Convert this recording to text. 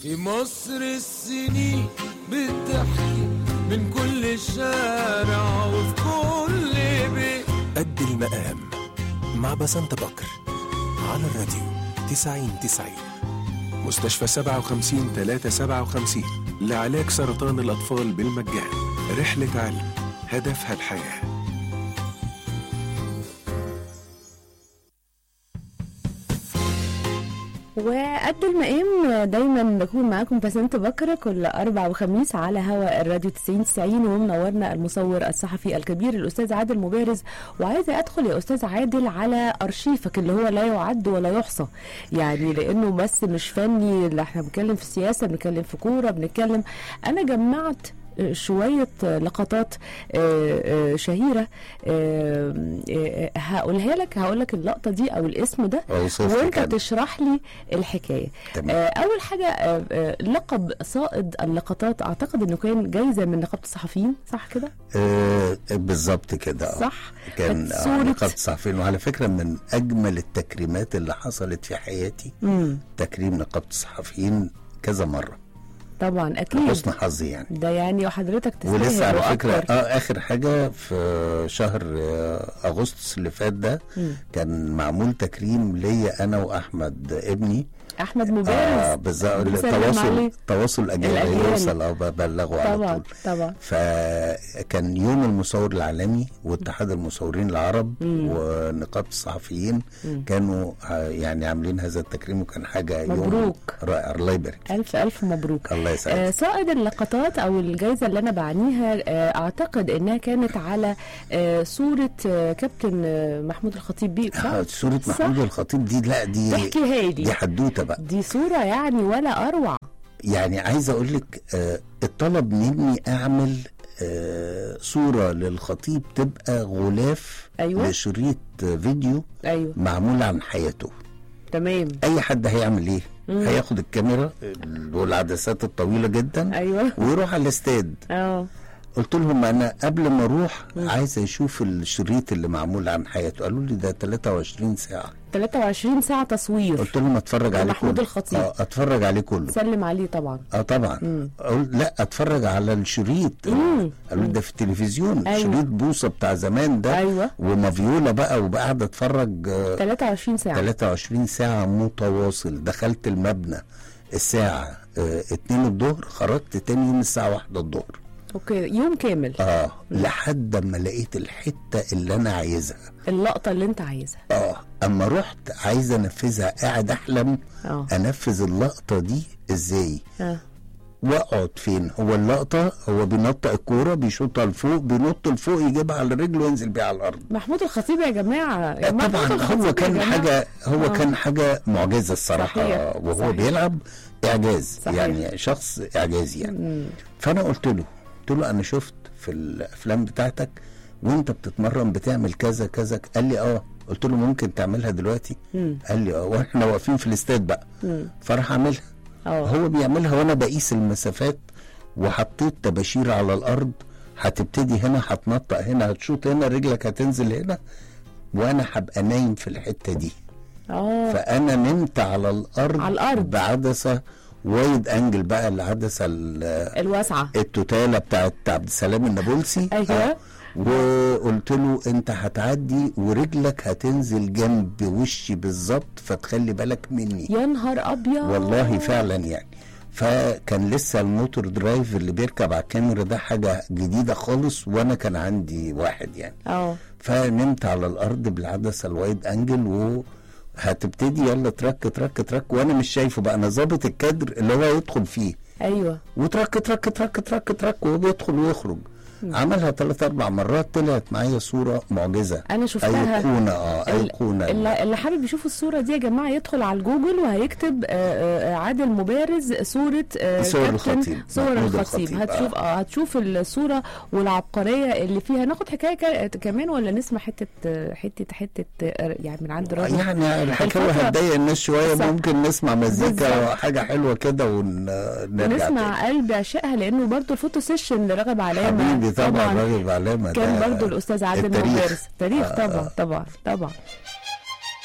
في مصر السنين بتحكي من كل شارع وفي كل بيت قد المقام مع بسنت بكر على الراديو 90 90 مستشفى 57 357 لعلاج سرطان الأطفال بالمجان رحلة علم هدفها الحياه وقد المقام دايما بكون معاكم بسنت بكرة كل أربع وخميس على هوا الراديو 90 90 ومنورنا المصور الصحفي الكبير الأستاذ عادل مبارز وعايزة أدخل يا أستاذ عادل على أرشيفك اللي هو لا يعد ولا يحصى يعني لأنه بس مش فني اللي احنا بنتكلم في السياسة بنتكلم في كورة بنتكلم أنا جمعت شوية لقطات شهيرة هقولها لك هقول لك اللقطة دي أو الاسم ده أوصف وأنت لك. تشرح لي الحكاية تمام. أول حاجة لقب صائد اللقطات أعتقد إنه كان جايزة من نقابة الصحفيين صح كده؟ آه بالظبط كده آه. صح كان كانت آه، صورة- نقابة الصحفيين وعلى فكرة من أجمل التكريمات اللي حصلت في حياتي مم. تكريم نقابة الصحفيين كذا مرة طبعا أكيد حسن حظي يعني ده يعني وحضرتك تستاهل ولسه على فكرة وأكتر. اه آخر حاجة في شهر آه أغسطس اللي فات ده مم. كان معمول تكريم ليا أنا وأحمد ابني أحمد اه مبارز بالظبط بنسلم التواصل عليه. تواصل أجيال الأجيال. يوصل اه ببلغه على طبعا طول طبعا فكان يوم المصور العالمي واتحاد المصورين العرب ونقابة الصحفيين كانوا ع- يعني عاملين هذا التكريم وكان حاجة يوم مبروك. رائع الله يبارك ألف ألف مبروك الله يسعدك. آه صائد اللقطات أو الجائزة اللي أنا بعنيها آه أعتقد إنها كانت على آه صورة آه كابتن آه محمود الخطيب بيه صح؟ آه، صورة صح. محمود الخطيب دي لا دي تحكيها لي دي حدوتة بقى دي صورة يعني ولا أروع يعني عايز اقول لك آه اتطلب مني اعمل آه صورة للخطيب تبقى غلاف أيوة. لشريط فيديو أيوه معمول عن حياته تمام اي حد هيعمل ايه هياخد الكاميرا والعدسات الطويلة جدا أيوه ويروح على الاستاد أه قلت لهم انا قبل ما اروح عايز اشوف الشريط اللي معمول عن حياته قالوا لي ده 23 ساعه 23 ساعة تصوير قلت لهم اتفرج عليه محمود كله الخطيب. اه اتفرج عليه كله سلم عليه طبعا اه طبعا اقول لا اتفرج على الشريط مم. قالوا لي ده في التلفزيون أيوة. شريط بوصه بتاع زمان ده أيوة. ومافيولا بقى وبقعد اتفرج آه 23 ساعة 23 ساعه متواصل دخلت المبنى الساعه آه 2 الظهر خرجت تاني يوم الساعه 1 الظهر أوكي يوم كامل اه لحد ما لقيت الحته اللي انا عايزها اللقطة اللي أنت عايزها اه اما رحت عايز انفذها قاعد احلم اه انفذ اللقطه دي ازاي اه واقعد فين هو اللقطه هو بينطق الكوره بيشوطها لفوق بينط لفوق يجيبها على الرجل وينزل بيها على الارض محمود الخطيب يا جماعة محمود طبعا الخطيب هو يا كان جماعة. حاجه هو آه. كان حاجه معجزه الصراحه صحيح، وهو صحيح. بيلعب اعجاز صحيح. يعني شخص اعجازي يعني مم. فانا قلت له قلت له انا شفت في الافلام بتاعتك وانت بتتمرن بتعمل كذا كذا قال لي اه قلت له ممكن تعملها دلوقتي مم. قال لي اه واحنا واقفين في الاستاد بقى مم. فراح اعملها اه هو بيعملها وانا بقيس المسافات وحطيت تباشير على الارض هتبتدي هنا هتنطق هنا هتشوط هنا رجلك هتنزل هنا وانا هبقى نايم في الحته دي اه فانا نمت على الارض على الأرض. بعدسه وايد انجل بقى العدسه ال- الواسعة التوتاله بتاعت عبد السلام النابلسي أيوة. آه. وقلت له انت هتعدي ورجلك هتنزل جنب وشي بالظبط فتخلي بالك مني يا نهار أبيض والله فعلا يعني فكان لسه الموتور درايف اللي بيركب على الكاميرا ده حاجه جديده خالص وانا كان عندي واحد يعني اه فنمت على الارض بالعدسه الوايد انجل و هتبتدي يلا ترك ترك ترك وانا مش شايفه بقى انا ظابط الكادر اللي هو يدخل فيه أيوه وترك ترك ترك ترك ترك وهو بيدخل ويخرج عملها ثلاث اربع مرات طلعت معايا صوره معجزه أنا شفتها. ايقونه اه ال- ايقونه اللي, اللي حابب يشوف الصورة دي يا جماعة يدخل على الجوجل وهيكتب آه، آه، عادل مبارز صورة آه، صور كابتن- الخطيب، صور محمود الخطيب الخطيب، هتشوف اه هتشوف الصورة والعبقرية اللي فيها ناخد حكاية كا- كمان ولا نسمع حتة آه، حتة حتة آه، يعني من عند رنا يعني الحكايه الفترة- هتضايق الناس شويه صح. ممكن نسمع مزيكا بالظبط. حاجه حلوه كده ونرجع تاني ونسمع قلب عشقها لانه برضو الفوتو سيشن لرغب علامه حبيبي طبعا راغب علامه كان ده برضو الاستاذ عادل التاريخ. مبارز تاريخ آه، طبعا آه. طبعا طبعا